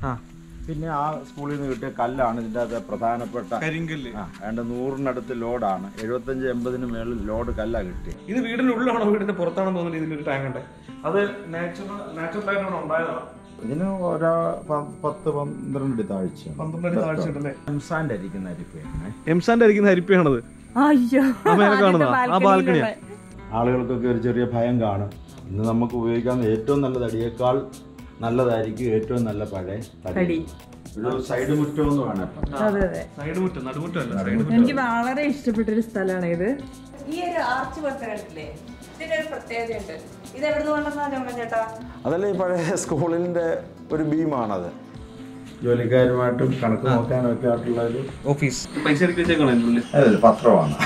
ആ പിന്നെ ആ സ്കൂളിൽ നിന്ന് കിട്ടിയ കല്ലാണ് ഇതിൻ്റെ അകത്തെ പ്രധാനപ്പെട്ട കരിങ്കല്ല് ആ വേണ്ട നൂറിനടുത്ത് ലോഡാണ് എഴുപത്തഞ്ച് എൺപതിന് മേളിൽ ലോഡ് കല്ലാണ് കിട്ടിയത് ഇത് വീടിന്റെ ഉള്ളിലാണോ വീടിന്റെ പുറത്താണെന്ന് തോന്നുന്ന രീതിയിൽ ഒരു ടാങ്ക് ഉണ്ട് അത് നാച്ചുറൽ നാച്ചുറൽ ആയിട്ടാണ് ഉണ്ടായതാണ് ഇതിന് ഓരോ പ- പത്ത് പന്ത്രണ്ട് അടി താഴ്ചയാണ് പന്ത്രണ്ട് അടി താഴ്ച ഉണ്ടല്ലേ എംസാൻ്റെ അരിക്കുന്ന അരിപ്പയാണ് എംസാന്റെ അരിക്കുന്ന അരിപ്പയാണത് അയ്യോ അമ്മേനെ കാണുന്നതാ ആ ബാൽക്കണിയാ ആളുകൾക്കൊക്കെ ഒരു ചെറിയ ഭയം കാണും ഇന്ന് നമുക്ക് ഉപയോഗിക്കാവുന്ന ഏറ്റവും നല്ല തടിയേക്കാൾ നല്ലതായിരിക്കും ഏറ്റവും നല്ല പഴയ തടി തടി. ഒരു സൈഡ് മുറ്റം എന്ന് വേണം ഇപ്പം അതെ അതെ സൈഡ് മുറ്റം നടുമുറ്റം അല്ല സൈഡ് എനിക്ക് വളരെ ഇഷ്ടപ്പെട്ടൊരു സ്ഥലമാണ് ഇത് ഈ ഒരു ആർച്ച് പോലത്തെ കണ്ടില്ലേ ഇതിന്റെ ഒരു പ്രത്യേകതയുണ്ട് ഇത് എവിടെ നിന്ന് കൊണ്ടുവന്നാ ജോമൻ ചേട്ടാ അതല്ല ഈ പഴയ സ്കൂളിൻ്റെ ഒരു ബീമാണത് ജോലിക്കാരുമായിട്ടും കണക്ക് നോക്കാനും ഒക്കെ ആയിട്ടുള്ള ഒരു ഓഫീസ് പൈസ ഇറക്കി വെച്ചേക്കണം അതിന്റെ ഉള്ളിൽ അതെ പത്രമാണ്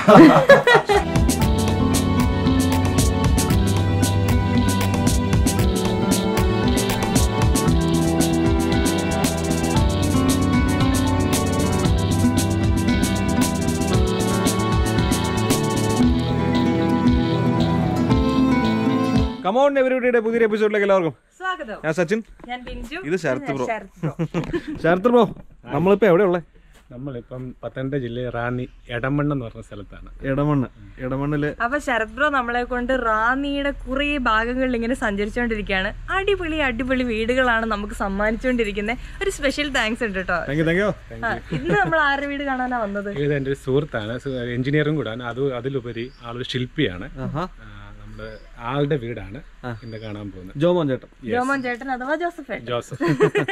കമോൺ എവരിയുടെ പുതിയൊരു എപ്പിസോഡിലേക്ക് എല്ലാവർക്കും സ്വാഗതം ഞാൻ സച്ചിൻ ഞാൻ ബിഞ്ചു ഇത് Sharath bro Sharath bro. Sharath bro നമ്മളിപ്പോ എവിടെയുള്ളേ നമ്മളിപ്പം പത്തനംതിട്ട ജില്ലയിൽ റാന്നി എടമണ്ണ് എന്ന് പറഞ്ഞ സ്ഥലത്താണ് ഇടമണ്ണ് ഇടമണ്ണില് അപ്പൊ ശരത് ബ്രോ നമ്മളെ കൊണ്ട് റാന്നിയുടെ കുറേ ഭാഗങ്ങളിൽ ഇങ്ങനെ സഞ്ചരിച്ചുകൊണ്ടിരിക്കുകയാണ് അടിപൊളി അടിപൊളി വീടുകളാണ് നമുക്ക് സമ്മാനിച്ചുകൊണ്ടിരിക്കുന്നത് ഒരു സ്പെഷ്യൽ താങ്ക്സ് ഉണ്ട് കേട്ടോ താങ്ക് യു താങ്ക് യു ആ, ഇന്ന് നമ്മൾ ആരുടെ വീട് കാണാനാ വന്നത് ഇത് എൻ്റെ ഒരു സുഹൃത്താണ് എഞ്ചിനീയറും കൂടാണ് അത് അതിലുപരി ആളൊരു ശില്പിയാണ് ആഹാ ആ, നമ്മുടെ ആളുടെ വീടാണ് ഇന്ന് കാണാൻ പോകുന്നത് ജോമോൻ ചേട്ടൻ ജോമോൻ ചേട്ടൻ അഥവാ ജോസഫ് ഏട്ടൻ. ജോസഫ്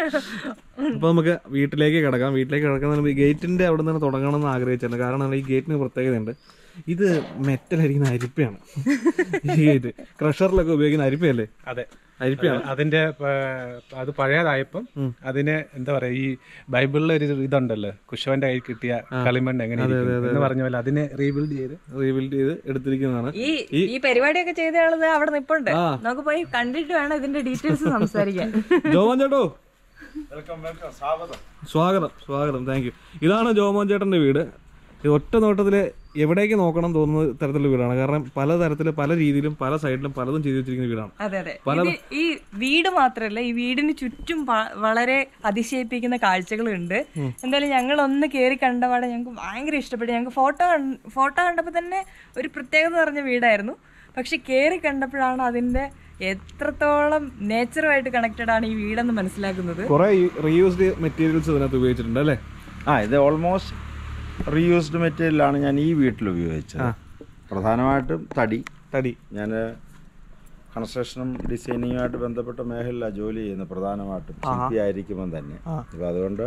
അപ്പൊ നമുക്ക് വീട്ടിലേക്ക് കിടക്കാം വീട്ടിലേക്ക് കിടക്കുന്ന ഗേറ്റിന്റെ അവിടെ നിന്ന് തുടങ്ങണം എന്ന് ആഗ്രഹിച്ചിട്ടുണ്ട് കാരണം ഈ ഗേറ്റിന് പ്രത്യേകതയുണ്ട് ഇത് മെറ്റൽ അരിക്കുന്ന അരിപ്പയാണ് ഈ ഗേറ്റ് ക്രഷറിലൊക്കെ ഉപയോഗിക്കുന്ന അരിപ്പയല്ലേ അതെ അരിപ്പയാണ് അതിന്റെ പ- അത് പഴയതായപ്പം അതിന് എന്താ പറയാ ഈ ബൈബിളിലെ ഒരു ഇതുണ്ടല്ലോ കുശവന്റെ കയ്യിൽ കിട്ടിയ കളിമണ്ണ് എങ്ങനെ ഇരിക്കും എന്ന് പറഞ്ഞ പോലെ അതിനെ റീബിൽഡ് ചെയ്ത് റീബിൽഡ് ചെയ്ത് എടുത്തിരിക്കുന്നതാണ് ഈ ഈ പരിപാടിയൊക്കെ ചെയ്ത ആള് ദേ അവിടെ നിപ്പുണ്ട് നമുക്ക് പോയി കണ്ടിട്ട് വേണം ഇതിന്റെ ഡീറ്റെയിൽസ് സംസാരിക്കാൻ ജോമോൻ ചേട്ടോ വെൽക്കം വെൽക്കം സ്വാഗതം സ്വാഗതം സ്വാഗതം താങ്ക് യു ഇതാണ് ജോമോൻ ചേട്ടന്റെ വീട് ഇത് ഒറ്റ നോട്ടത്തില് എവിടേക്ക് നോക്കണം തോന്നുന്ന തരത്തിലുള്ള വീടാണ് കാരണം പല തരത്തില് പല രീതിയിലും പല സൈഡിലും പലതും ചെയ്തു വെച്ചിരിക്കുന്ന വീടാണ് അതെ അതെ ഇത് ഈ വീട് മാത്രല്ല ഈ വീടിന് ചുറ്റും പ- വളരെ അതിശയിപ്പിക്കുന്ന കാഴ്ചകളുണ്ട് എന്തായാലും ഞങ്ങൾ ഒന്ന് കയറി കണ്ടപാടെ ഞങ്ങൾക്ക് ഭയങ്കര ഇഷ്ടപ്പെട്ടു ഞങ്ങൾക്ക് ഫോട്ടോ ഫോട്ടോ കണ്ടപ്പോൾ തന്നെ ഒരു പ്രത്യേകത നിറഞ്ഞ വീടായിരുന്നു പക്ഷെ കയറി കണ്ടപ്പോഴാണ് അതിന്റെ എത്രത്തോളം നേച്ചറുമായിട്ട് കണക്റ്റഡ് ആണ് ഈ വീടെന്ന് മനസ്സിലാക്കുന്നത് കുറെ റീയൂസ്ഡ് മെറ്റീരിയൽസ് ഇതിനകത്ത് ഉപയോഗിച്ചിട്ടുണ്ട് അല്ലേ ആ ഇത് ഓൾമോസ്റ്റ് റീയൂസ്ഡ് മെറ്റീരിയലാണ് ഞാൻ ഈ വീട്ടിൽ ഉപയോഗിച്ചത് പ്രധാനമായിട്ടും തടി തടി ഞാൻ കൺസ്ട്രക്ഷനും ഡിസൈനിങ്ങുമായിട്ട് ബന്ധപ്പെട്ട മേഖലയിലാണ് ജോലി ചെയ്യുന്നത് പ്രധാനമായിട്ടും ശില്പിയായിരിക്കുമ്പം തന്നെ അപ്പോൾ അതുകൊണ്ട്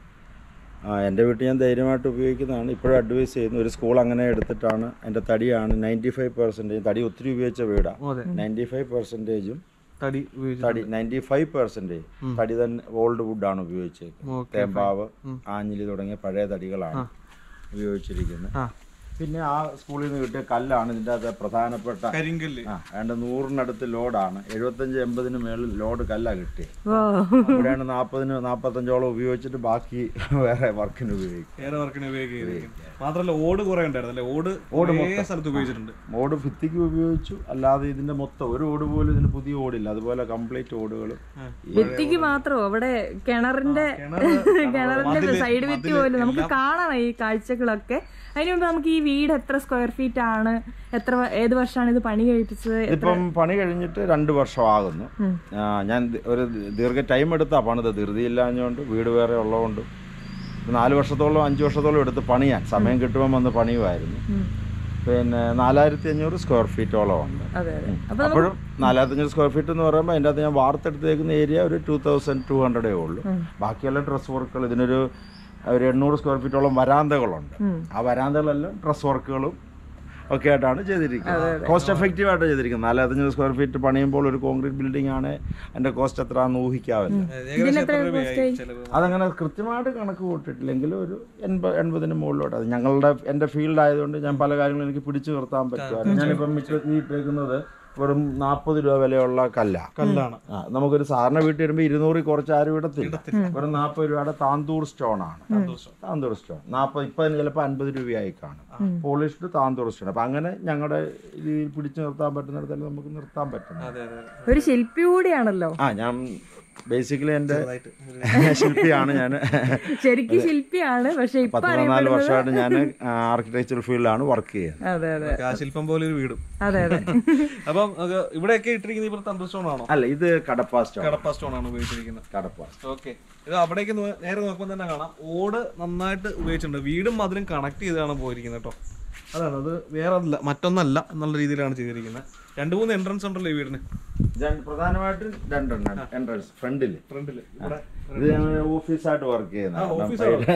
ആ എൻ്റെ വീട്ടിൽ ഞാൻ ധൈര്യമായിട്ട് ഉപയോഗിക്കുന്നതാണ് ഇപ്പോഴും അഡ്വൈസ് ചെയ്യുന്നു ഒരു സ്കൂൾ അങ്ങനെ എടുത്തിട്ടാണ് എൻ്റെ തടിയാണ് നയൻറ്റി ഫൈവ് പെർസെൻറ്റേജ് തടി ഒത്തിരി ഉപയോഗിച്ച വീടാണ് അതെ നയൻറ്റി ഫൈവ് പെർസെൻറ്റേജും തടി ഉപയോഗിച്ചു തടി നയൻറ്റി ഫൈവ് പെർസെൻറ്റേജ് തടി തന്നെ ഓൾഡ് വുഡാണ് ഉപയോഗിച്ചേക്കുന്നത് ഓക്കെ തേമ്പാവ് ആഞ്ഞിലി തുടങ്ങിയ പഴയ തടികളാണ് ഉപയോഗിച്ചിരിക്കുന്നത് ആ പിന്നെ ആ സ്കൂളിൽ നിന്ന് കിട്ടിയ കല്ലാണ് ഇതിൻ്റെ അകത്തെ പ്രധാനപ്പെട്ട കരിങ്കല്ല് ആ വേണ്ട നൂറിനടുത്ത് ലോഡാണ് എഴുപത്തഞ്ച് എൺപതിന് മേളിൽ ലോഡ് കല്ലാണ് കിട്ടിയത് ഓ ഇവിടെയാണ് നാൽപ്പതിന് നാൽപ്പത്തഞ്ചോളം ഉപയോഗിച്ചിട്ട് ബാക്കി വേറെ വർക്കിന് ഉപയോഗിക്കും ഏറെ വർക്കിന് ഉപയോഗിക്കുന്നത് മാത്രമല്ല ഓട് കുറെ ഉണ്ടായിരുന്നു അല്ലേ ഓട് ഓട് സ്ഥലത്ത് ഉപയോഗിച്ചിട്ടുണ്ട് ഓട് ഭിത്തിക്ക് ഉപയോഗിച്ചു അല്ലാതെ ഇതിന്റെ മൊത്തം ഒരു ഓട് പോലും ഇതിന് പുതിയ ഓടില്ല അതുപോലെ കംപ്ലീറ്റ് ഓടുകളും ഭിത്തിക്ക് മാത്രമോ അവിടെ കിണറിന്റെ കിണറിന്റെ സൈഡ് ഭിത്തി പോലും നമുക്ക് കാണാം ഈ കാഴ്ചകളൊക്കെ അതിന് മുമ്പ് നമുക്ക് ഈ വീട് എത്ര സ്ക്വയർ ഫീറ്റ് ആണ് എത്ര വ- ഏത് വർഷമാണ് ഇത് പണി കഴിപ്പിച്ചത് ഇതിപ്പം പണി കഴിഞ്ഞിട്ട് രണ്ട് വർഷമാകുന്നു ആ, ഞാൻ ദി- ഒരു ദീർഘ ടൈം എടുത്താ പണിത് ധൃതിയില്ലാഞ്ഞുകൊണ്ട് വീട് വേറെ ഉള്ളതുകൊണ്ട് നാല് വർഷത്തോളം അഞ്ച് വർഷത്തോളം എടുത്ത് പണിയാൻ സമയം കിട്ടുമ്പോൾ വന്ന് പണിയുമായിരുന്നു പിന്നെ നാലായിരത്തി അഞ്ഞൂറ് സ്ക്വയർ ഫീറ്റോളം ഉണ്ട് അതെ അതെ അപ്പൊ അപ്പോഴും നാലായിരത്തി അഞ്ഞൂറ് സ്ക്വയർ ഫീറ്റ് എന്ന് പറയുമ്പോൾ അതിൻ്റെ അകത്ത് ഞാൻ വാർത്തെടുത്തേക്കുന്ന ഏരിയ ഒരു ടൂ തൗസൻഡ് ടു ഹൺഡ്രഡേ ഉള്ളൂ ബാക്കിയുള്ള ഡ്രസ് വർക്കുകൾ ഇതിനൊരു ഒരു എണ്ണൂറ് സ്ക്വയർ ഫീറ്റോളം വരാന്തകളുണ്ട് ആ വരാന്തകളെല്ലാം ഡ്രസ് വർക്കുകളും ഒക്കെ ആയിട്ടാണ് ചെയ്തിരിക്കുന്നത് കോസ്റ്റ് എഫക്റ്റീവ് ആയിട്ട് ചെയ്തിരിക്കുന്നത് നാലായിരത്തഞ്ഞൂറ് സ്ക്വയർ ഫീറ്റ് പണിയുമ്പോൾ ഒരു കോൺക്രീറ്റ് ബിൽഡിംഗ് ആണ് അതിന്റെ കോസ്റ്റ് എത്രയാണെന്ന് ഊഹിക്കാവില്ല ഏകദേശം എത്ര രൂപയായി ചെലവ് അതങ്ങനെ കൃത്യമായിട്ട് കണക്ക് കൂട്ടിയിട്ടില്ലെങ്കിലും ഒരു എൺപത് എൺപതിന് മുകളിലോട്ട് അത് ഞങ്ങളുടെ എൻ്റെ ഫീൽഡ് ആയതുകൊണ്ട് ഞാൻ പല കാര്യങ്ങളും എനിക്ക് പിടിച്ചു നിർത്താൻ പറ്റുമായിരുന്നു ഞാനിപ്പം മിറ്റ ഈ ഇട്ടേക്കുന്നത് വെറും നാൽപ്പത് രൂപ വിലയുള്ള കല്ല കല്ലാണ് ആ നമുക്കൊരു സാധാരണ വീട്ടിൽ വരുമ്പോൾ ഇരുന്നൂറിൽ കുറച്ച് ആരും ഇടത്തില്ല വെറും നാൽപ്പത് രൂപയുടെ താന്തൂർ സ്റ്റോൺ ആണ് താന്തൂർ സ്റ്റോൺ നാൽപ്പത് ഇപ്പം അതിന് ചിലപ്പോൾ അൻപത് രൂപയായി കാണും പോളിഷ്ഡ് താന്തൂർ സ്റ്റോൺ അപ്പം അങ്ങനെ ഞങ്ങളുടെ രീതിയിൽ പിടിച്ചു നിർത്താൻ പറ്റുന്നിടത്തെല്ലാം നമുക്ക് നിർത്താൻ പറ്റും അതെ അതെ ഒരു ശില്പി കൂടിയാണല്ലോ ആ ഞാൻ ബേസിക്കലി എൻ്റെ ശില്പിയാണ് ഞാൻ ശരിക്കും ശില്പിയാണ് പക്ഷെ ഇപ്പൊ പത്ത് പതിനാല് വർഷമായിട്ട് ഞാൻ ആർക്കിടെക്ചർ ഫീൽഡിലാണ് വർക്ക് ചെയ്യുന്നത് അതെ അതെ ആ ശില്പം പോലെ ഒരു വീടും അതെ അതെ അപ്പം അത് ഇവിടെയൊക്കെ ഇട്ടിരിക്കുന്നത് ഇപ്പോൾ തന്ത്ര സ്റ്റോൺ ആണോ അല്ല ഇത് കടപ്പ സ്റ്റോൺ കടപ്പ സ്റ്റോൺ ആണ് ഉപയോഗിച്ചിരിക്കുന്നത് കടപ്പ ഓക്കെ ഇത് അവിടേക്ക് നോ- നേരെ നോക്കുമ്പോൾ തന്നെ കാണാം ഓട് നന്നായിട്ട് ഉപയോഗിച്ചിട്ടുണ്ട് വീടും മതിലും കണക്ട് ചെയ്താണ് പോയിരിക്കുന്നത് കേട്ടോ അതാണ് അത് വേറെ അല്ല മറ്റൊന്നല്ല എന്നുള്ള രീതിയിലാണ് ചെയ്തിരിക്കുന്നത് രണ്ട് മൂന്ന് എൻട്രൻസ് ഉണ്ടല്ലോ ഈ വീടിന് രണ്ട് പ്രധാനമായിട്ടും രണ്ടെണ്ണം എൻട്രൻസ് ഫ്രണ്ടിൽ ഫ്രണ്ടില് ഇവിടെ ഇത് ഞങ്ങൾ ഓഫീസായിട്ട് വർക്ക് ചെയ്യുന്ന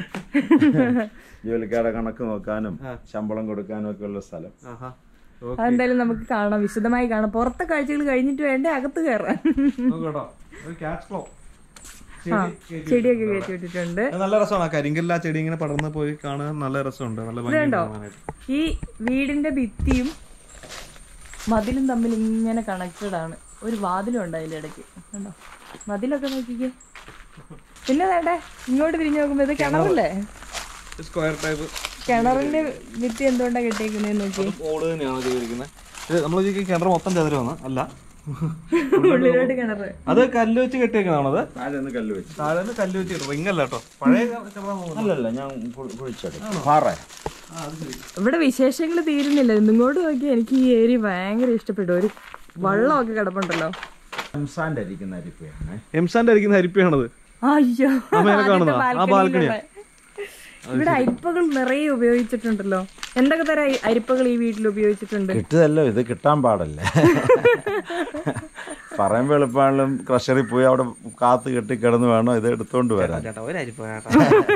ജോലിക്കാരുടെ കണക്ക് നോക്കാനും ശമ്പളം കൊടുക്കാനും ഒക്കെ ഉള്ള സ്ഥലം ആഹാ അതെന്തായാലും നമുക്ക് കാണാം വിശദമായി കാണാം പുറത്തെ കാഴ്ചകൾ കഴിഞ്ഞിട്ട് വേണ്ടേ അകത്ത് കയറാൻ നോക്ക് കേട്ടോ ഒരു ക്യാറ്റ് ക്ലോ ആ ചെടിയൊക്കെ കയറ്റി വിട്ടിട്ടുണ്ട് നല്ല രസമാണ് ആ കരിങ്കല്ല ചെടി ഇങ്ങനെ പടർന്ന് പോയി കാണാൻ നല്ല രസമുണ്ട് നല്ല ഭംഗി ഇതുണ്ടോ ഈ വീടിന്റെ ഭിത്തിയും മതിലും തമ്മിൽ ഇങ്ങനെ കണക്റ്റഡ് ആണ് ഒരു വാതിലും ഉണ്ട് അതിന്റെ ഇടയ്ക്ക് കണ്ടോ മതിലൊക്കെ നോക്കിക്കേ പിന്നെ വേണ്ടേ ഇങ്ങോട്ട് തിരിഞ്ഞു നോക്കുമ്പോ ഇത് കിണറല്ലേ സ്ക്വയർ ടൈപ്പ് കിണറിന്റെ ഭിത്തി എന്തുകൊണ്ടാ കെട്ടിയേക്കുന്നതെന്ന് നോക്കി ഓട് തന്നെയാണ് ചെയ്തിരിക്കുന്നത് ഇത് നമ്മൾ കിണർ മൊത്തം ചതുരമാണ് അല്ല ഉള്ളിലോട്ട് കിണറ് അത് കല്ല് വെച്ച് കെട്ടിയേക്കുന്നതാണോ അത് താഴെ ഒന്ന് കല്ല് വെച്ച് താഴെ നിന്ന് കല്ല് വെച്ച് റിംഗ് അല്ല കേട്ടോ പഴയ കിണറാ തോന്നുന്നു. അല്ലല്ല ഞാൻ കു- കുഴിച്ചെടുക്കും പാറ ആ, അത് ശരി. ഇവിടെ വിശേഷങ്ങൾ തീരുന്നില്ല ഇന്നിങ്ങോട്ട് നോക്കി എനിക്ക് ഈ ഏരിയ ഭയങ്കര ഇഷ്ടപ്പെട്ടു ഒരു വള്ളമൊക്കെ കിടപ്പുണ്ടല്ലോ സംസാൻ്റെ അരിക്കുന്ന അരിപ്പയാണ് എംസാന്റെ അരിക്കുന്ന അരിപ്പയാണത് അയ്യോ ആ മേലെ ആദ്യത്തെ കാണുന്നതാ? ആ ബാൽക്കണിയിലുള്ള. ബാൽക്കണിയാ? ഇവിടെ അരിപ്പകൾ നിറയെ ഉപയോഗിച്ചിട്ടുണ്ടല്ലോ എന്തൊക്കെ തരം അരി- അരിപ്പകൾ ഈ വീട്ടിൽ ഉപയോഗിച്ചിട്ടുണ്ട് കിട്ടുതല്ലോ ഇത് കിട്ടാൻ പാടല്ലേ പറയുമ്പോൾ എളുപ്പമാണെങ്കിലും ക്രഷറിൽ പോയി അവിടെ കാത്ത് കെട്ടി കിടന്ന് വേണം ഇത് എടുത്തോണ്ട് വരാൻ ചേട്ടാ ഒരു അരിപ്പ ചേട്ടാ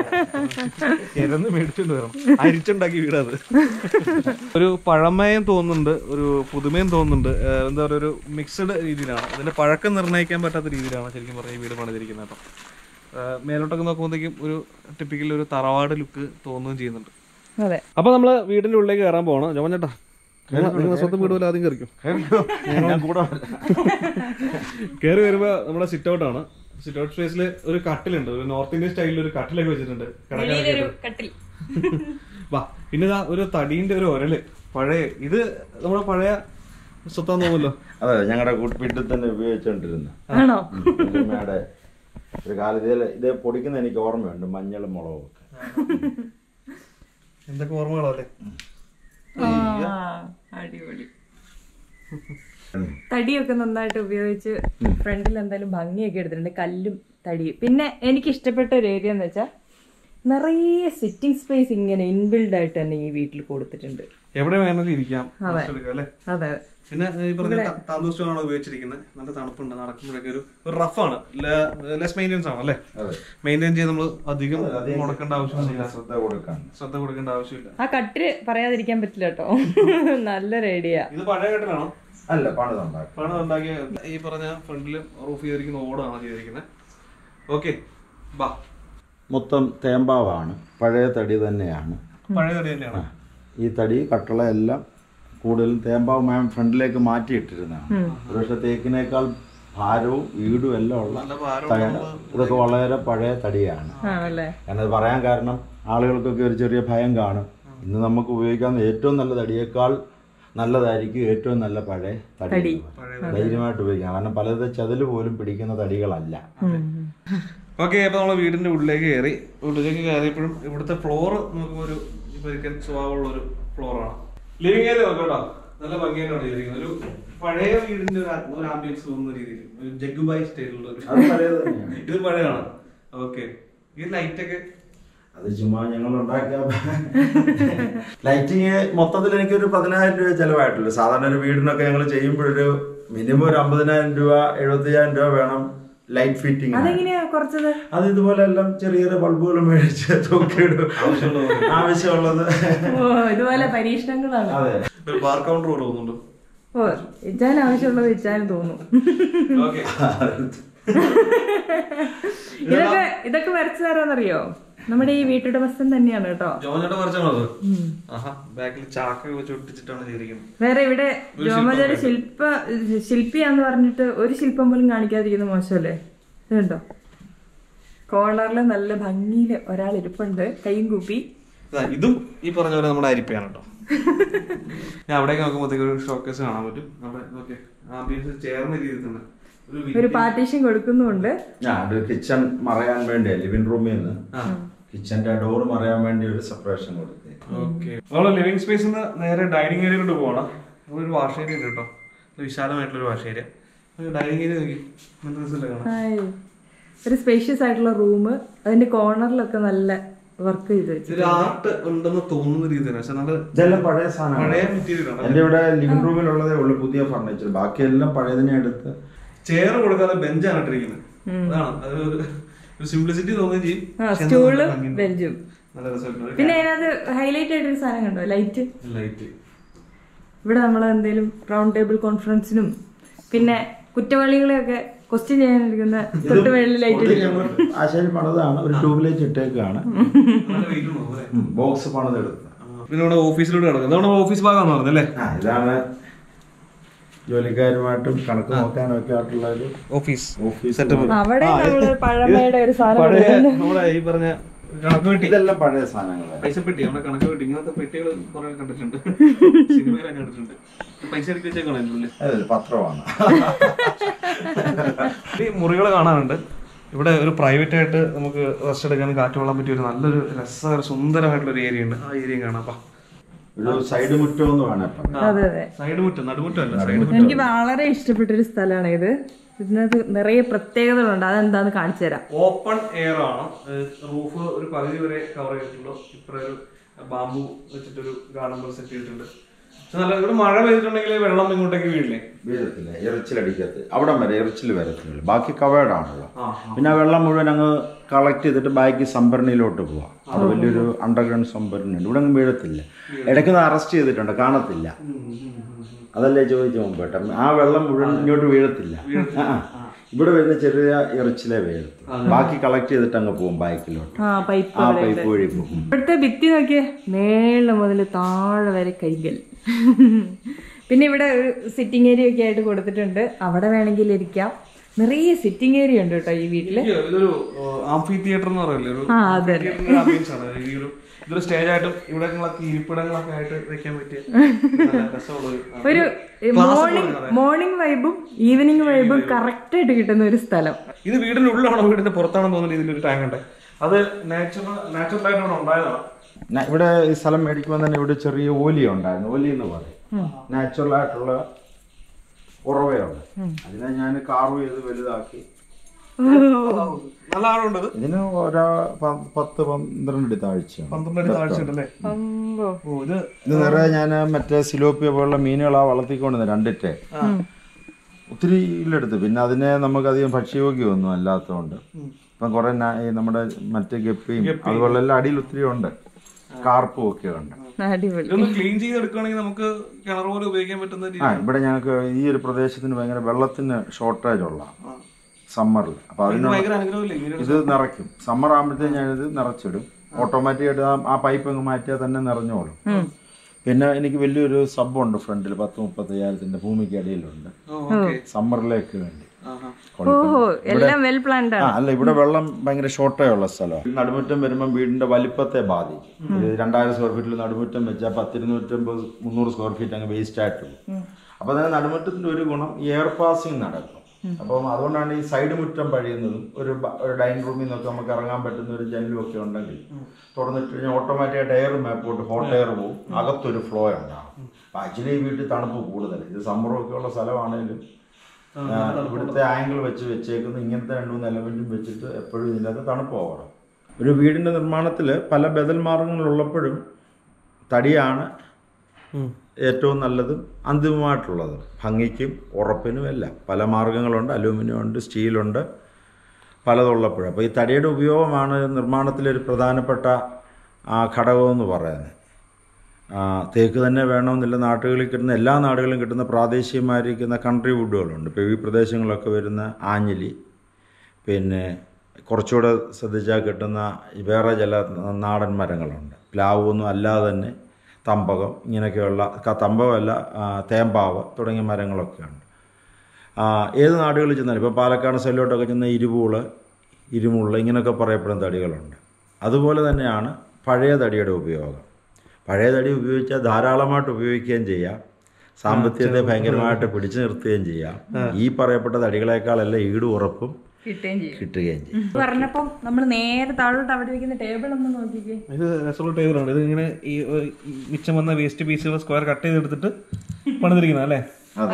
കിടന്ന് മേടിച്ചോണ്ട് വരണം അരിച്ചുണ്ടാക്കി വീടത് ഒരു പഴമയും തോന്നുന്നുണ്ട് ഒരു പുതുമയും തോന്നുന്നുണ്ട് ഏഹ് എന്താ പറയുക ഒരു മിക്സഡ് രീതിയിലാണ് അതിന്റെ പഴക്കം നിർണ്ണയിക്കാൻ പറ്റാത്ത രീതിയിലാണ് ശരിക്കും പറഞ്ഞ ഈ വീട് പണിതിരിക്കുന്നത് കേട്ടോ ഏഹ് മേലോട്ടൊക്കെ നോക്കുമ്പോഴത്തേക്കും ഒരു ടിപ്പിക്കൽ ഒരു തറവാട് ലുക്ക് തോന്നുകയും ചെയ്യുന്നുണ്ട് അതെ അപ്പൊ നമ്മള് വീടിന്റെ ഉള്ളിലേക്ക് കയറാൻ പോകണം ജോമൻ ചേട്ടാ നിങ്ങൾ സ്വന്തം വീട് പോലെ ആദ്യം കയറിക്കും ഞാൻ കൂടെ കയറി വരുമ്പോ നമ്മുടെ സിറ്റ് ഔട്ട് ആണ് സിറ്റ് ഔട്ട് സ്പേസിൽ ഒരു കട്ടിലുണ്ട് ഒരു നോർത്ത് ഇന്ത്യൻ സ്റ്റൈലിൽ ഒരു കട്ടിലൊക്കെ വെച്ചിട്ടുണ്ട് കിടക്കാനൊക്കെ വെളിയിലൊരു കട്ടിൽ വാ പിന്നെ ഇതാ ഒരു തടീന്റെ ഒരു ഒരല് പഴയ ഇത് നമ്മുടെ പഴയ സ്വത്താന്ന് തോന്നുമല്ലോ അതെ ഞങ്ങളുടെ വീട്ടിൽ തന്നെ ഉപയോഗിച്ചോണ്ടിരുന്ന ആണോ വല്യമ്മയുടെ ഒരു കാലത്ത് ഇതില് ഇത് പൊടിക്കുന്ന എനിക്ക് ഓർമ്മയുണ്ട് മഞ്ഞളും മുളകും ഒക്കെ എന്തൊക്കെ ഓർമ്മകളല്ലേ ആ, അടിപൊളി തടിയൊക്കെ നന്നായിട്ട് ഉപയോഗിച്ച് ഫ്രണ്ടിൽ എന്തായാലും ഭംഗിയൊക്കെ എടുത്തിട്ടുണ്ട് കല്ലും തടിയും പിന്നെ എനിക്ക് ഇഷ്ടപ്പെട്ട ഒരു ഏരിയ എന്ന് വെച്ചാൽ നിറയെ സിറ്റിംഗ് സ്പേസ് ഇങ്ങനെ ഇൻബിൽഡ് ആയിട്ട് തന്നെ ഈ വീട്ടിൽ കൊടുത്തിട്ടുണ്ട് എവിടെ വേണമെങ്കിലും ഇരിക്കാം rest എടുക്കാം അല്ലേ അതെ പിന്നെ ഈ പറഞ്ഞ താന്തൂർ സ്റ്റോൺ ആണ് ഉപയോഗിച്ചിരിക്കുന്നത് നല്ല തണുപ്പുണ്ട് നടക്കുമ്പോഴൊക്കെ ഒരു ഒരു റഫാണ് ലെസ് മെയിൻ്റെനൻസ് ആണ് അല്ലേ അതെ മെയിൻറ്റെയിൻ ചെയ്ത് നമ്മൾ അധികം മുടക്കേണ്ട ആവശ്യമൊന്നുമില്ല ശ്രദ്ധ കൊടുക്കാൻ ശ്രദ്ധ കൊടുക്കേണ്ട ആവശ്യമില്ല ആ കട്ടില് പറയാതിരിക്കാൻ പറ്റില്ല കേട്ടോ നല്ലൊരു ഐഡിയ ഇത് പഴയ കെട്ടിലാണോ അല്ല പണിതുണ്ടാക്കും പണം ഉണ്ടാക്കിയ ഈ പറഞ്ഞ ഫ്രണ്ടിൽ റൂഫ് ചെയ്തിരിക്കുന്ന ഓടാണ് ചെയ്തിരിക്കുന്നത് ഓക്കെ ബാ മൊത്തം തേമ്പാവാണ് പഴയ തടി തന്നെയാണ് പഴയ തടി തന്നെയാണ് ഈ തടി കട്ടള എല്ലാം കൂടുതലും തേമ്പാവ് മാം ഫ്രണ്ടിലേക്ക് മാറ്റിയിട്ടിരുന്നതാണ് ഒരുപക്ഷെ തേക്കിനേക്കാൾ ഭാരവും ഈടും എല്ലാം ഉള്ള നല്ല ഭാരം തകര ഇതൊക്കെ വളരെ പഴയ തടിയാണ് ആണല്ലേ കാരണം ഇത് പറയാൻ കാരണം ആളുകൾക്കൊക്കെ ഒരു ചെറിയ ഭയം കാണും ഇന്ന് നമുക്ക് ഉപയോഗിക്കാവുന്ന ഏറ്റവും നല്ല തടിയേക്കാൾ നല്ലതായിരിക്കും ഏറ്റവും നല്ല പഴയ തടി ധൈര്യമായിട്ട് ഉപയോഗിക്കാം കാരണം പലത് ചതില് പോലും പിടിക്കുന്ന തടികളല്ല ഓക്കെ അപ്പൊ നമ്മള് വീടിന്റെ ഉള്ളിലേക്ക് കയറി ഉള്ളിലേക്ക് കയറിയപ്പോഴും ഇവിടുത്തെ ഫ്ലോർ നോക്കുമ്പോൾ ഒരു പരിക്കൻ സ്വഭാവമുള്ള ഒരു ഫ്ലോറാണ് ലിവിംഗ് ഏരിയ നോക്കാം കേട്ടോ നല്ല ഭംഗിയായിട്ടാണ് ചെയ്തിരിക്കുന്നത് ഒരു പഴയ വീടിന്റെ ഒരു ആ- ഒരു ആംബിയൻസ് തോന്നുന്ന രീതിയിൽ ഒരു ജഗുബായ് സ്റ്റൈലുള്ള ഒരു അത് പഴയത് തന്നെയാണ് ഇത് പഴയതാണ് ഓക്കെ ഈ ലൈറ്റ് ഒക്കെ അത് ചുമ്മാ ഞങ്ങൾ ഉണ്ടാക്കിയ ലൈറ്റിങ് മൊത്തത്തിൽ എനിക്കൊരു പതിനായിരം രൂപ ചെലവായിട്ടുള്ളൂ സാധാരണ ഒരു വീടിനൊക്കെ ഞങ്ങൾ ചെയ്യുമ്പോഴൊരു മിനിമം ഒരു അമ്പതിനായിരം രൂപ എഴുപത്തിയായിരം രൂപ വേണം ലൈറ്റ് ഫിറ്റിംഗ് അതെങ്ങനെയാ കുറച്ചത് അത് ഇതുപോലെ എല്ലാം ചെറിയ ചെറിയ ബൾബുകൾ മേടിച്ച് തൂക്കിയിടും ആവശ്യമുള്ളത് ഓ ഇതുപോലെ പരീക്ഷണങ്ങളാണ് അതെ ഒരു ബാർ കൗണ്ടർ പോലെ തോന്നുന്നുണ്ട് ഓ ഇച്ചാൻ ആവശ്യമുള്ളത് ഇച്ചാനും തോന്നും ഓക്കെ ഇതൊക്കെ ഇതൊക്കെ വരച്ചു തരാന്നറിയോ നമ്മുടെ ഈ വീട്ടുടമസ്ഥൻ തന്നെയാണ് കേട്ടോ ജോമചേട്ടൻ വരച്ചാണോ അത് ആഹാ ബാക്കിൽ ചാക്കൊക്കെ വെച്ച് ഒട്ടിച്ചിട്ടാണ് ചെയ്തിരിക്കുന്നത് വേറെ ഇവിടെ ജോമജൊരു ശില്പ ശില്പിയാന്ന് പറഞ്ഞിട്ട് ഒരു ശില്പം പോലും കാണിക്കാതിരിക്കുന്ന മോശമല്ലേ ഇതുണ്ടോ കോർണറിൽ നല്ല ഭംഗിയില് ഒരാൾ ഇരിപ്പുണ്ട് കൈയും കൂപ്പി ഇതാ, ഇതും ഈ പറഞ്ഞ പോലെ നമ്മുടെ അരിപ്പയാണ് കേട്ടോ ഞാൻ അവിടേക്ക് നോക്കുമ്പോഴത്തേക്ക് ഒരു ഷോക്കേസ് കാണാൻ പറ്റും അവിടെ ഓക്കെ ആംബിയൻസ് ചേർന്ന രീതിയിൽ തന്നെ ഒരു പാർട്ടീഷൻ കൊടുക്കുന്നുണ്ട് ആ ഒരു കിച്ചൺ മറയാൻ വേണ്ടി ലിവിംഗ് റൂമിൽ നിന്ന് കിച്ചന്റെ ഡോർ മറയാൻ വേണ്ടി ഒരു സെപ്പറേഷൻ കൊടുത്തേ ഓക്കെ നമ്മള് ലിവിംഗ് സ്പേസിൽ നിന്ന് നേരെ ഡൈനിങ് ഏരിയയിലോട്ട് പോകണം ഇവിടെ ഒരു വാഷ് ഏരിയ ഉണ്ട് കേട്ടോ ഒരു വിശാലമായിട്ടുള്ള ഒരു വാഷ് ഏരിയ ഡൈനിങ് ഏരിയ നോക്കി നല്ല രസമല്ലേ കാണാൻ ഹായ്. ഒരു സ്പേഷ്യസ് ആയിട്ടുള്ള റൂം അതിന്റെ കോർണറിലൊക്കെ നല്ല വർക്ക് ചെയ്ത് വെച്ചു ഇതൊരു ആർട്ട് ഉണ്ടെന്ന് തോന്നുന്ന രീതിയിലാണ് പക്ഷെ നല്ല ഇതെല്ലാം പഴയ സാധനമാണ് പഴയ മെറ്റീരിയൽ ആണ് എന്റെ ഇവിടെ ലിവിംഗ് റൂമിലുള്ളതേ ഉള്ളൂ പുതിയ ഫർണിച്ചർ ബാക്കിയെല്ലാം പഴയതിനെ എടുത്ത് ചെയർ കൊടുക്കാതെ ബെഞ്ചാണ് ഇട്ടിരിക്കുന്നത് അതാണ് അത് ഒരു- ഒരു സിംപ്ലിസിറ്റി തോന്നുകയും ചെയ്യും ആ പക്ഷെ സ്റ്റൂള് നല്ല ഭംഗിയുണ്ട്. ബെഞ്ചും നല്ല രസമായിട്ടുണ്ട് പിന്നെ അതിനകത്ത് ഹൈലൈറ്റ് ആയിട്ടൊരു സാധനം കണ്ടോ ലൈറ്റ് ലൈറ്റ് ഇവിടെ നമ്മൾ എന്തെങ്കിലും റൗണ്ട് ടേബിൾ കോൺഫറൻസിനും പിന്നെ കുറ്റവാളികളെയൊക്കെ ക്വസ്റ്റ്യൻ ചെയ്യാനിരിക്കുന്ന തൊട്ട് മേളിൽ ലൈറ്റ് ഇടിക്കും ആശാരി പണിതാണ് ഒരു ട്യൂബ് ലൈറ്റ് ഇട്ടേക്കാണ് നല്ല വെയിറ്റ് ഉണ്ടാവും അല്ലേ ബോക്സ് പണിതെടുത്ത് പിന്നെ ഇവിടെ ഓഫീസിലൂടെ കിടക്കുന്നത് ഇതാണ് ഓഫീസ് ഭാഗമാണെന്ന് പറഞ്ഞല്ലേ ആ ഇതാണ് ജോലിക്കാരുമായിട്ടും കണക്ക് നോക്കാനും ഒക്കെ ആയിട്ടുള്ള ഒരു ഓഫീസ് ഓഫീസ് സെറ്റപ്പ് അവിടെ നമ്മള് പഴമയുടെ ഒരു സാധനം പഴയ നമ്മുടെ ഈ പറഞ്ഞ കണക്ക് പെട്ടി ഇതെല്ലാം പഴയ സാധനങ്ങളാണ് പൈസ പെട്ടി നമ്മുടെ കണക്ക് പെട്ടി ഇങ്ങനത്തെ പെട്ടികൾ കുറെ കണ്ടിട്ടുണ്ട് സിനിമയിൽ ഞാൻ കണ്ടിട്ടുണ്ട് പൈസ എടുക്കി വെച്ചേക്കാണ് അതിൻ്റെ ഉള്ളിൽ അതല്ല പത്രമാണ് ഈ മുറികൾ കാണാനുണ്ട് ഇവിടെ ഒരു പ്രൈവറ്റ് ആയിട്ട് നമുക്ക് റെസ്റ്റ് എടുക്കാനും കാറ്റ് കൊള്ളാൻ പറ്റിയ ഒരു നല്ലൊരു രസകര സുന്ദരമായിട്ടുള്ള ഒരു ഏരിയ ഉണ്ട് ആ ഏരിയ കാണാം അപ്പാ ഒരു സൈഡ് മുറ്റം എന്ന് വേണേ പറയാം അതെ അതെ സൈഡ് മുറ്റം നടുമുറ്റം അല്ല സൈഡ് മുറ്റം എനിക്ക് വളരെ ഇഷ്ടപ്പെട്ട ഒരു സ്ഥലമാണ് ഇത് ഇതിനകത്ത് നിറയെ പ്രത്യേകതകളുണ്ട് അതെന്താന്ന് കാണിച്ചു തരാം ഓപ്പൺ എയർ ആണ് റൂഫ് ഒരു പകുതി വരെ കവർ ചെയ്തിട്ടുള്ളൂ ഇപ്പറ ഒരു ബാമ്പു വെച്ചിട്ടൊരു ഗാർഡൻ പോലെ സെറ്റ് ചെയ്തിട്ടുണ്ട് പക്ഷെ നല്ല ഇവിടെ മഴ പെയ്തിട്ടുണ്ടെങ്കിൽ വെള്ളം ഇങ്ങോട്ടേക്ക് വീഴില്ലേ വീഴത്തില്ല എറിച്ചിലടിക്കത്ത് അവിടം വരെ എറിച്ചിൽ വരത്തില്ല ബാക്കി കവേർഡ് ആണല്ലോ പിന്നെ ആ വെള്ളം മുഴുവൻ അങ്ങ് കളക്ട് ചെയ്തിട്ട് ബാക്കി സംഭരണിയിലോട്ട് പോവാം അത് വലിയൊരു അണ്ടർഗ്രൗണ്ട് സംഭരണി ഉണ്ട് ഇവിടെ അങ്ങ് വീഴത്തില്ല ഇടയ്ക്കൊന്ന് അറസ്റ്റ് ചെയ്തിട്ടുണ്ട് കാണത്തില്ല അതല്ലേ ചോദിച്ചു മുമ്പേട്ട ആ വെള്ളം മുഴുവൻ ഇങ്ങോട്ട് വീഴത്തില്ല ആ, ആ. ഇവിടെ വരുന്ന ചെറിയ എറിച്ചിലേ വീഴത്തു ബാക്കി കളക്ട് ചെയ്തിട്ട് അങ്ങ് പോകും ബാക്കിലോട്ട് ആ പൈപ്പ് ആ പൈപ്പ് വഴി പോകും ഇവിടുത്തെ ഭിത്തി നോക്കിയേ മേളിൽ മുതൽ താഴെ വരെ കൈകൾ പിന്നെ ഇവിടെ ഒരു സിറ്റിംഗ് ഏരിയ ഒക്കെ ആയിട്ട് കൊടുത്തിട്ടുണ്ട് അവിടെ വേണമെങ്കിൽ ഇരിക്കാം നിറയെ സിറ്റിംഗ് ഏരിയ ഉണ്ട് കേട്ടോ ഈ വീട്ടില് ഇതൊരു ആംഫി തിയേറ്റർ എന്ന് പറയില്ലേ ഒരു ആ അതെ തിയേറ്ററിന്റെ ambience ആണ് ഈ ഒരു ഇതൊരു സ്റ്റേജ് ആയിട്ടും ഇവിടങ്ങളൊക്കെ ഇരിപ്പിടങ്ങളൊക്കെ ആയിട്ട് വെക്കാൻ പറ്റിയ നല്ല രസമുള്ള ഒരു, ആ, ഒരു മോർണിംഗ് മോർണിംഗ് വൈബും ഈവനിങ് വൈബും കറക്റ്റ് ആയിട്ട് കിട്ടുന്ന ഒരു സ്ഥലം ഇത് വീടിന്റെ ഉള്ളിലാണോ വീടിന്റെ പുറത്താണോ തോന്നുന്ന രീതിയിൽ ഒരു ടാങ്ക് ഉണ്ട് അത് നാച്ചുറൽ നാച്ചുറൽ ആയിട്ട് ഇവിടെ ഉണ്ടായതാണ് ന- ഇവിടെ ഈ സ്ഥലം മേടിക്കുമ്പോൾ തന്നെ ഇവിടെ ചെറിയ ഓലി ഉണ്ടായിരുന്നു ഓലി എന്ന് പറയും നാച്ചുറൽ ആയിട്ടുള്ള ഉറവയുണ്ട് അതിനെ ഞാൻ കാർവ് ചെയ്ത് വലുതാക്കി നല്ല ആഴമുണ്ട് ഇത് ഇതിന് ഒരാ പ- പത്ത് പന്ത്രണ്ട് അടി താഴ്ചയാണ് പന്ത്രണ്ട് അടി താഴ്ച ഉണ്ടല്ലേ അമ്പോ. ഓ ഇത് ഇത് നിറയെ ഞാൻ മറ്റേ സിലോപ്പിയ പോലുള്ള മീനുകളാ വളർത്തിക്കൊണ്ടിരുന്നത് രണ്ടിറ്റേ ഒത്തിരി ഇല്ലെടുത്ത് പിന്നെ അതിനെ നമുക്കധികം ഭക്ഷ്യയോഗ്യമൊന്നും അല്ലാത്തതുകൊണ്ട് ഇപ്പം കുറെ ന- ഈ നമ്മുടെ മറ്റേ ഗപ്പിയും അതുപോലെ എല്ലാം അടിയിൽ ഒത്തിരി ഉണ്ട് കാർപ്പും ഒക്കെ ഉണ്ട് അടിപൊളി ഇതൊന്ന് ക്ലീൻ ചെയ്തെടുക്കുകയാണെങ്കിൽ നമുക്ക് കിണർ പോലെ ഉപയോഗിക്കാൻ പറ്റുന്ന രീതി ആ ഇവിടെ ഞങ്ങൾക്ക് ഈ ഒരു പ്രദേശത്തിന് ഭയങ്കര വെള്ളത്തിന് ഷോർട്ടേജ് ഉള്ള സമ്മറിൽ അപ്പൊ അതിന് ഭയങ്കര അനുഗ്രഹമില്ലേ ഇങ്ങനെ ഇത് നിറയ്ക്കും സമ്മർ ആകുമ്പോഴത്തേക്ക് ഞാനിത് നിറച്ചിടും ഓട്ടോമാറ്റിക് ആയിട്ട് ആ- ആ പൈപ്പ് അങ്ങ് മാറ്റിയാൽ തന്നെ നിറഞ്ഞോളും പിന്നെ എനിക്ക് വലിയൊരു സബുണ്ട് ഫ്രണ്ടിൽ പത്ത് മുപ്പത്തയ്യായിരത്തിന്റെ ഭൂമിക്ക് അടിയിലുണ്ട് ഓക്കെ സമ്മറിലേക്ക് വേണ്ടി ഓഹോ എല്ലാം വെൽ പ്ലാൻഡ് ആ ആണ് അല്ല ഇവിടെ വെള്ളം ഭയങ്കര ഷോർട്ടേ ഉള്ള സ്ഥലമാണ് നടുമുറ്റം വരുമ്പോൾ വീടിന്റെ വലിപ്പത്തെ ബാധിക്കും ഇത് രണ്ടായിരം സ്ക്വയർ ഫീറ്റിൽ നടുമുറ്റം വെച്ചാൽ പത്തിരുന്നൂറ്റമ്പത് മുന്നൂറ് സ്ക്വയർ ഫീറ്റ് അങ്ങ് വേസ്റ്റ് ആയിട്ട് പോകും അപ്പൊ അതിന് നടുമുറ്റത്തിന്റെ ഒരു ഗുണം എയർ പാസിങ് നടക്കും അപ്പം അതുകൊണ്ടാണ് ഈ സൈഡ് മുറ്റം പഴിയുന്നതും ഒരു ബ- ഒരു ഡൈനിങ് റൂമിൽ നിന്നൊക്കെ നമുക്ക് ഇറങ്ങാൻ പറ്റുന്ന ഒരു ജനലും ഒക്കെ ഉണ്ടെങ്കിൽ തുറന്നിട്ട് കഴിഞ്ഞാൽ ഓട്ടോമാറ്റിക്കായിട്ട് എയർ മേപ്പോട്ട് ഹോട്ട് എയർ പോകും അകത്തൊരു ഫ്ലോ ഉണ്ടാകും അപ്പൊ ആക്ച്വലി ഈ വീട്ടിൽ തണുപ്പ് കൂടുതൽ ഇത് സമ്മറും ഒക്കെ ഉള്ള സ്ഥലമാണെങ്കിലും ആ, ഇവിടുത്തെ ആംഗിൾ വെച്ച് വെച്ചേക്കുന്ന ഇങ്ങനത്തെ രണ്ട് മൂന്ന് എലമെന്റും വെച്ചിട്ട് എപ്പോഴും ഇതിനകത്ത് തണുപ്പ് പോകണം ഒരു വീടിന്റെ നിർമ്മാണത്തിൽ പല ബദൽ മാർഗങ്ങളുള്ളപ്പോഴും തടിയാണ് ഏറ്റവും നല്ലതും അന്തിമമായിട്ടുള്ളത് ഭംഗിക്കും ഉറപ്പിനും എല്ലാം പല മാർഗങ്ങളുണ്ട് അലൂമിനിയം ഉണ്ട് സ്റ്റീലുണ്ട് പലതുള്ളപ്പോഴും അപ്പോൾ ഈ തടിയുടെ ഉപയോഗമാണ് നിർമ്മാണത്തിലൊരു പ്രധാനപ്പെട്ട ആ, ഘടകമെന്ന് പറയുന്നത് ആ, തേക്ക് തന്നെ വേണമെന്നില്ല നാട്ടുകളിൽ കിട്ടുന്ന എല്ലാ നാടുകളിലും കിട്ടുന്ന പ്രാദേശികമായിരിക്കുന്ന കൺട്രി വുഡുകളുണ്ട് ഇപ്പോൾ ഈ പ്രദേശങ്ങളിലൊക്കെ വരുന്ന ആഞ്ഞിലി പിന്നെ കുറച്ചുകൂടെ ശ്രദ്ധിച്ചാൽ കിട്ടുന്ന വേറെ ചില നാടൻ മരങ്ങളുണ്ട് പ്ലാവ് ഒന്നും അല്ലാതെ തന്നെ തമ്പകം ഇങ്ങനെയൊക്കെയുള്ള ക- തമ്പകമല്ല ആ, തേമ്പാവ് തുടങ്ങിയ മരങ്ങളൊക്കെയുണ്ട് ആ, ഏത് നാടുകളിൽ ചെന്നാലും ഇപ്പോൾ പാലക്കാട് സൈഡിലോട്ടൊക്കെ ചെന്ന ഇരുപൂള് ഇരുമുള്ള ഇങ്ങനെയൊക്കെ പറയപ്പെടുന്ന തടികളുണ്ട് അതുപോലെ തന്നെയാണ് പഴയ തടിയുടെ ഉപയോഗം പഴയ തടി ഉപയോഗിച്ചാൽ ധാരാളമായിട്ട് ഉപയോഗിക്കുകയും ചെയ്യാം സാമ്പത്തികത്തെ ഭയങ്കരമായിട്ട് പിടിച്ചു നിർത്തുകയും ചെയ്യാം ഈ പറയപ്പെട്ട തടികളെക്കാളെല്ലാം ഈട് ഉറപ്പും കിട്ടുകയും ചെയ്യും കിട്ടുകയും ചെയ്യും പറഞ്ഞപ്പം നമ്മൾ നേരെ താഴോട്ട് അവിടെ ഇരിക്കുന്ന ടേബിൾ ഒന്ന് നോക്കിക്കേ ഇത് രസമുള്ള ടേബിളാണ് ഇത് ഇങ്ങനെ ഈ ഒരു ഈ മിച്ചം വന്ന വേസ്റ്റ് പീസുകൾ സ്ക്വയർ കട്ട് ചെയ്തെടുത്തിട്ട് പണിതിരിക്കുന്ന അല്ലേ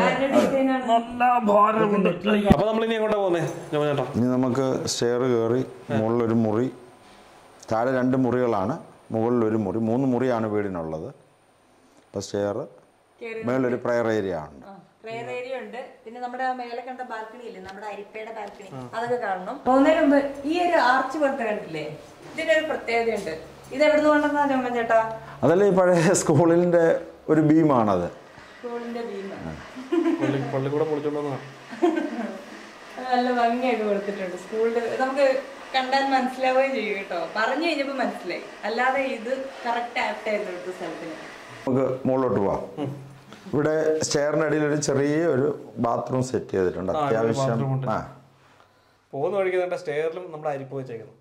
അപ്പൊ നമ്മൾ ഇനി എങ്ങോട്ടാ പോകുന്നേ ചേട്ടാ ഇനി നമുക്ക് സ്റ്റെയർ കയറി മുകളിലൊരു മുറി താഴെ രണ്ട് മുറികളാണ് മുകളിലൊരു മുറി മൂന്ന് മുറിയാണ് വീടിനുള്ളത് അപ്പോൾ സ്റ്റെയർ മേളിലൊരു പ്രയർ ഏരിയ ആണ് പ്രയർ ഏരിയ ഉണ്ട് പിന്നെ നമ്മുടെ ആ മേലെ കണ്ട ബാൽക്കണി ഇല്ലേ നമ്മുടെ അരിപ്പയുടെ ബാൽക്കണി അതൊക്കെ കാണണം പോകുന്നതിന് മുമ്പ് ഈ ഒരു ആർച്ച് പോലത്തെ കണ്ടില്ലേ ഇതിനൊരു പ്രത്യേകതയുണ്ട് ഇത് എവിടെ നിന്ന് കൊണ്ടുവന്നാ ചോമൻ ചേട്ടാ അതല്ല ഈ പഴയ സ്കൂളിൻ്റെ ഒരു ബീമാണത് സ്കൂളിന്റെ ഭീമ പള്ളി പള്ളിക്കൂടെ പൊളിച്ചോണ്ടെന്നാ നല്ല ഭംഗിയായിട്ട് കൊടുത്തിട്ടുണ്ട് സ്കൂളിന്റെ നമുക്ക് കണ്ടാൽ മനസ്സിലാവുകയും ചെയ്യും കേട്ടോ പറഞ്ഞു കഴിഞ്ഞപ്പോ മനസ്സിലായി അല്ലാതെ ഇത് കറക്റ്റ് ആപ്റ്റ് ആയിരുന്നു ഇവിടുത്തെ സ്ഥലത്തിന് നമുക്ക് മുകളിലോട്ട് പോവാം ഇവിടെ സ്റ്റെയറിൻ്റെ അടിയിൽ ഒരു ചെറിയ ഒരു ബാത്റൂം സെറ്റ് ചെയ്തിട്ടുണ്ട് അത്യാവശ്യം ആ പോകുന്ന വഴിക്ക് തന്നെ സ്റ്റെയറിലും നമ്മുടെ അരിപ്പ് വെച്ചേക്കുന്നു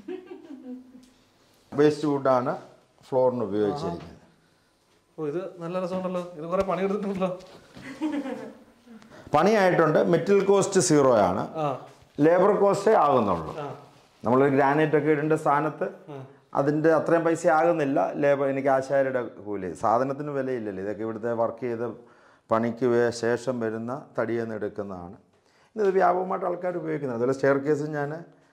വേസ്റ്റ് വുഡാണ് ഫ്ലോറിന് ഉപയോഗിച്ചിരിക്കുന്നത് ഓ ഇത് നല്ല രസമുണ്ടല്ലോ ഇത് കുറെ പണി എടുത്തിട്ടുണ്ടല്ലോ പണിയായിട്ടുണ്ട് മെറ്റൽ കോസ്റ്റ് സീറോ ആണ് ആ ലേബർ കോസ്റ്റേ ആകുന്നുള്ളൂ നമ്മളൊരു ഗ്രാനൈറ്റ് ഒക്കെ ഇടേണ്ട സ്ഥാനത്ത് അതിൻ്റെ അത്രയും പൈസ ആകുന്നില്ല ലേബർ എനിക്ക് ആശാരിയുടെ കൂലി സാധനത്തിന് വിലയില്ലല്ലോ ഇതൊക്കെ ഇവിടുത്തെ വർക്ക് ചെയ്ത് പണിക്ക് വേ- ശേഷം വരുന്ന തടിയിൽ നിന്ന് എടുക്കുന്നതാണ് ഇത് വ്യാപകമായിട്ട് ആൾക്കാർ ഉപയോഗിക്കുന്നത് അതുപോലെ സ്റ്റെയർ കേസ് ഞാൻ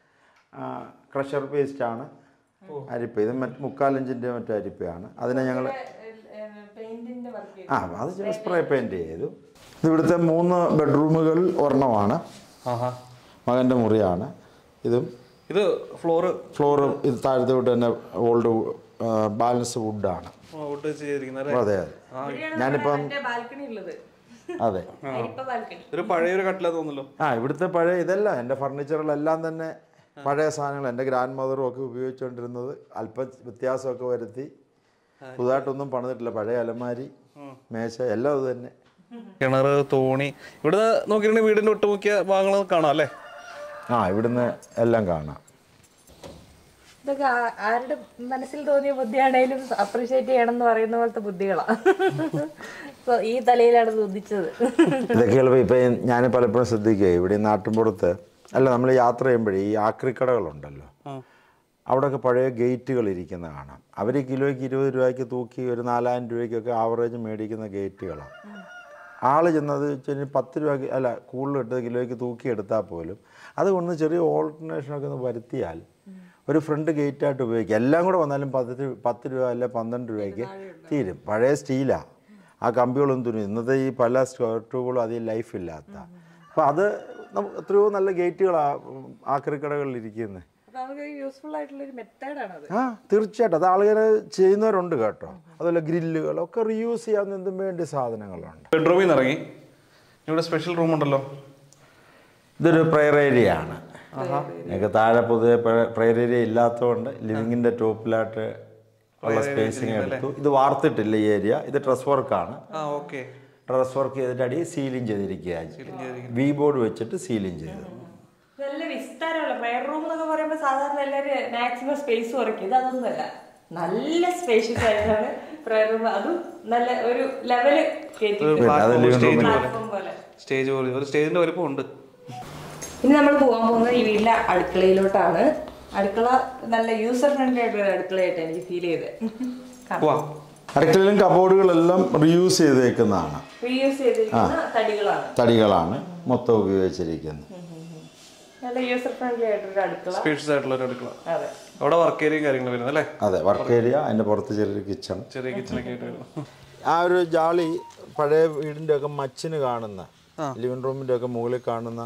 ക്രഷർ പേസ്റ്റാണ് അരിപ്പ ഇത് മറ്റ് മുക്കാലഞ്ചിൻ്റെ മറ്റു അരിപ്പയാണ് അതിനെ ഞങ്ങൾ പെയിന്റിന്റെ വർക്ക് ആ അത് സ്പ്രേ പെയിൻറ്റ് ചെയ്തു ഇത് ഇവിടുത്തെ മൂന്ന് ബെഡ്റൂമുകൾ ഒരെണ്ണമാണ് ആഹാ മകൻ്റെ മുറിയാണ് ഇതും ഇത് ഫ്ലോറ് ഫ്ലോറ് ഇത് താഴത്തോട്ട് തന്നെ ഓൾഡ് ബാലൻസ് വുഡാണ് ഔട്ട് ചെയ്തിരിക്കുന്ന അല്ലേ അതെ അതെ ഞാനിപ്പം ബാൽക്കണി ഉള്ളത് അതെ അരിപ്പ ബാൽക്കണി ഒരു പഴയൊരു കട്ടില തോന്നുന്നല്ലോ ആ ഇവിടുത്തെ പഴയ ഇതല്ല എൻ്റെ ഫർണിച്ചറുകളെല്ലാം തന്നെ പഴയ സാധനങ്ങൾ എൻ്റെ ഗ്രാൻഡ് മദറും ഒക്കെ ഉപയോഗിച്ചുകൊണ്ടിരുന്നത് അല്പം വ്യത്യാസമൊക്കെ വരുത്തി പുതുതായിട്ടൊന്നും പണിതിട്ടില്ല പഴയ അലമാരി മേശ എല്ലാം അത് തന്നെ കിണർ തോണി ഇവിടെ നോക്കിയിട്ടുണ്ടെങ്കിൽ വീടിന്റെ ഒട്ടുമുക്കിയ ഭാഗങ്ങൾ കാണാം അല്ലേ ആ ഇവിടുന്ന് എല്ലാം കാണാം ഇതൊക്കെ ആ- ആരുടെ മനസ്സിൽ തോന്നിയ ബുദ്ധിയാണേലും അപ്രീഷിയേറ്റ് ചെയ്യണം എന്ന് പറയുന്ന പോലത്തെ ബുദ്ധികളാ So, ഈ തലയിലാണ് ഇത് ഉദിച്ചത് ഇതൊക്കെ ചിലപ്പോൾ ഇപ്പം ഞാൻ പലപ്പോഴും ശ്രദ്ധിക്കുക ഇവിടെ ഈ നാട്ടിൻപുറത്ത് അല്ല നമ്മൾ യാത്ര ചെയ്യുമ്പോഴേ ഈ ആക്രിക്കടകളുണ്ടല്ലോ അവിടെയൊക്കെ പഴയ ഗേറ്റുകൾ ഇരിക്കുന്ന കാണാം അവർ കിലോയ്ക്ക് ഇരുപത് രൂപയ്ക്ക് തൂക്കി ഒരു നാലായിരം രൂപയ്ക്കൊക്കെ ആവറേജ് മേടിക്കുന്ന ഗേറ്റുകളാണ് ആൾ ചെന്നത് വെച്ചാൽ പത്ത് രൂപയ്ക്ക് അല്ല കൂടുതൽ ഇട്ട് കിലോയ്ക്ക് തൂക്കി എടുത്താൽ പോലും അതുകൊണ്ട് ചെറിയ ഓൾട്ടർനേഷനൊക്കെ ഒന്ന് വരുത്തിയാൽ ഒരു ഫ്രണ്ട് ഗേറ്റായിട്ട് ഉപയോഗിക്കുക എല്ലാം കൂടെ വന്നാലും പത്ത് പത്ത് രൂപ അല്ലെ പന്ത്രണ്ട് രൂപയ്ക്ക് തീരും പഴയ സ്റ്റീലാണ് ആ കമ്പികളൊന്നും തുന്നി ഇന്നത്തെ ഈ പല സ്ക്വയർട്ടുകളും അധികം ലൈഫ് ഇല്ലാത്ത അപ്പോൾ അത് നമുക്ക് എത്രയോ നല്ല ഗേറ്റുകളാണ് ആക്രിക്കടകളിൽ ഇരിക്കുന്നത് അപ്പൊ നമുക്ക് യൂസ്ഫുൾ ആയിട്ടുള്ള ഒരു മെത്തേഡാണ് അത് ആ തീർച്ചയായിട്ടും അത് ആളുകൾ ചെയ്യുന്നവരുണ്ട് കേട്ടോ അതുപോലെ ഗ്രില്ലുകൾ ഒക്കെ റീയൂസ് ചെയ്യാവുന്ന എന്തും വേണ്ടി സാധനങ്ങളുണ്ട് ബെഡ്റൂമിൽ നിന്ന് ഇറങ്ങി ഇവിടെ സ്പെഷ്യൽ റൂം ഉണ്ടല്ലോ ഇതൊരു പ്രയർ ഏരിയ ആണ് ഞങ്ങൾക്ക് താഴെ പൊതുവെ പ്രയർ ഏരിയ ഇല്ലാത്തതുകൊണ്ട് ലിവിങ്ങിന്റെ ടോപ്പിലായിട്ട് ഉള്ള സ്പേസിങ് എടുത്തു ഇത് വാർത്തിട്ടില്ല ഈ ഏരിയ ഇത് ഡ്രസ് വർക്കാണ് ആ ഓക്കെ ഡ്രസ് വർക്ക് ചെയ്തിട്ട് അടി സീലിംഗ് ചെയ്തിരിക്കുകയാണ് വി ബോർഡ് വെച്ചിട്ട് സീലിംഗ് ചെയ്തു നല്ല വിസ്താരമുള്ള പ്രയർ റൂം എന്നൊക്കെ പറയുമ്പോൾ സാധാരണ എല്ലാവരും മാക്സിമം സ്പേസ് കുറയ്ക്കും ഇത് അതൊന്നുമല്ല നല്ല സ്പേഷ്യസ് ആയിട്ടാണ് പ്രയർ റൂം അതും നല്ല ഒരു ലെവല് കയറ്റി അത് living room ല്. പ്ലാറ്റ്ഫോം പോലെ സ്റ്റേജ് പോലെ ഒരു സ്റ്റേജിന്റെ വലിപ്പം ഉണ്ട് ഇനി നമ്മൾ പോകാൻ പോകുന്നത് ഈ വീട്ടിലെ അടുക്കളയിലോട്ടാണ് അടുക്കള നല്ല യൂസർ ഫ്രണ്ട്ലി ആയിട്ടുള്ള ഒരു അടുക്കളയായിട്ട് എനിക്ക് ഫീൽ ചെയ്ത് വാ അടുക്കളയിലും കബോർഡുകളെല്ലാം റീയൂസ് ചെയ്തേക്കുന്നതാണ് റീയൂസ് ചെയ്തിരിക്കുന്ന തടികളാണ് തടികളാണ് മൊത്തം ഉപയോഗിച്ചിരിക്കുന്നത് നല്ല യൂസർ ഫ്രണ്ട്ലി ആയിട്ടൊരു അടുക്കള സ്പേഷ്യസ് ആയിട്ടുള്ള ഒരു അടുക്കള അതെ അവിടെ വർക്ക് ഏരിയയും കാര്യങ്ങളും വരുന്നത് അല്ലേ അതെ വർക്ക് ഏരിയ അതിൻ്റെ പുറത്ത് ചെറിയൊരു കിച്ചൺ ചെറിയ കിച്ചണൊക്കെ ആയിട്ട് വരുന്നു ആ ഒരു ജാളി പഴയ വീടിൻ്റെ ഒക്കെ മച്ചിന് കാണുന്ന ലിവിങ് റൂമിൻ്റെ ഒക്കെ മുകളിൽ കാണുന്ന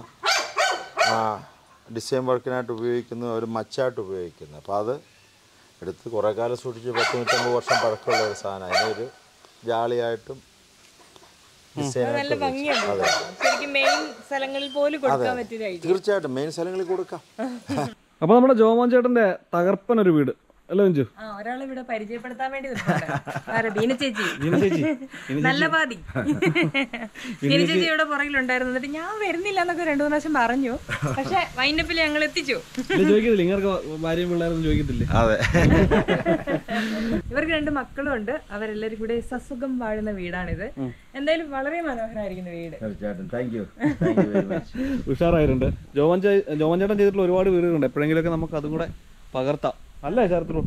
ആ ഡിസൈൻ വർക്കിനായിട്ട് ഉപയോഗിക്കുന്ന ഒരു മച്ചായിട്ട് ഉപയോഗിക്കുന്നത് അപ്പോൾ അത് എടുത്ത് കുറേ കാലം സൂക്ഷിച്ച് പത്ത് നൂറ്റമ്പത് വർഷം പഴക്കമുള്ള ഒരു സാധനം അതിനൊരു ജാളിയായിട്ടും ഡിസൈനായിട്ടും ഭംഗിയുണ്ട് കേട്ടോ. ശരിക്കും മെയിൻ സ്ഥലങ്ങളിൽ പോലും കൊടുക്കാൻ പറ്റിയ ഐഡിയ തീർച്ചയായിട്ടും മെയിൻ സ്ഥലങ്ങളിൽ കൊടുക്കാം അപ്പൊ നമ്മുടെ ജോമോൻ ചേട്ടന്റെ തകർപ്പൻ ഒരു വീട് അല്ല മഞ്ജു ആ ഒരാളെ ഇവിടെ പരിചയപ്പെടുത്താൻ വേണ്ടി നിൽപ്പുണ്ട്. ആരാ? ബീന ചേച്ചി ബീന ചേച്ചി നല്ല പാതി ബീന ചേച്ചി ഇവിടെ പുറകിലുണ്ടായിരുന്നു എന്നിട്ട് ഞാൻ വരുന്നില്ല എന്നൊക്കെ രണ്ടു മൂന്ന് പ്രാവശ്യം പറഞ്ഞു പക്ഷെ വൈൻഡപ്പിൽ ഞങ്ങൾ എത്തിച്ചു ഇല്ല ചോദിക്കത്തില്ല ഇങ്ങനെ ഭാര്യയും പിള്ളേരൊന്നും ചോദിക്കത്തില്ലേ അതെ ഇവർക്ക് രണ്ട് മക്കളും ഉണ്ട് അവരെല്ലാരും കൂടെ സസുഖം വാഴുന്ന വീടാണിത് എന്തായാലും വളരെ മനോഹരമായിരിക്കുന്ന വീട് തീർച്ചയായിട്ടും thank you thank you very much ഉഷാറായിട്ടുണ്ട് ജോവൻ ചേ- ജോവൻ ചേട്ടൻ ചെയ്തിട്ടുള്ള ഒരുപാട് വീടുകളുണ്ട് എപ്പോഴെങ്കിലുമൊക്കെ നമുക്ക് അതും കൂടെ പകർത്താം അല്ലേ ശരത്രു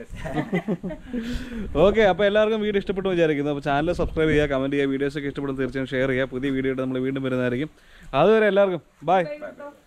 ഓക്കെ അപ്പോൾ എല്ലാവർക്കും വീഡിയോ ഇഷ്ടപ്പെട്ടു വിചാരിക്കുന്നു അപ്പോൾ ചാനൽ സബ്സ്ക്രൈബ് ചെയ്യുക കമൻറ്റ് ചെയ്യുക വീഡിയോസ് ഒക്കെ ഇഷ്ടപ്പെടുന്ന തീർച്ചയായും ഷെയർ ചെയ്യുക പുതിയ വീഡിയോ നമ്മൾ വീണ്ടും വരുന്നതായിരിക്കും അതുവരെ എല്ലാവർക്കും ബൈ